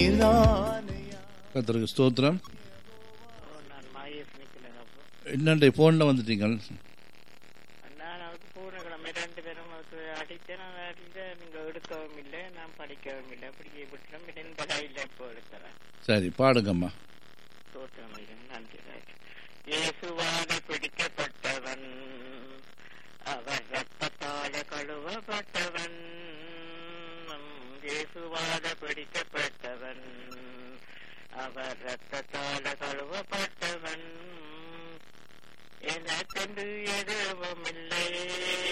நீர்தானையா கத்தருக்கு ஸ்தோத்திரம் நான் மாயஸ் நிக்கிறேன் அப்போ என்னண்டே ஃபோனில் வந்துட்டீங்க நான் அதுக்கு போன கிழமை ரெண்டு பேரும் அதுக்கு அடித்தேன் நான் அடித்தேன் நீங்க எடுக்கவும் இல்லை நான் படிக்கவும் இல்லை அப்படியே விட்டுறேன் என் படையில் இப்போ எடுக்கிறேன் சரி பாடுங்கம்மா தோற்றம் நன்றி ராஜ். இயேசுவான பிடிக்கப்பட்டவன் அவர் ரத்தத்தால கழுவப்பட்டவன் இயேசுவான பிடிக்கப்பட்டவன் அவர் ரத்தத்தால கழுவப்பட்டவன் எனக்கென்று எதுவும் இல்லை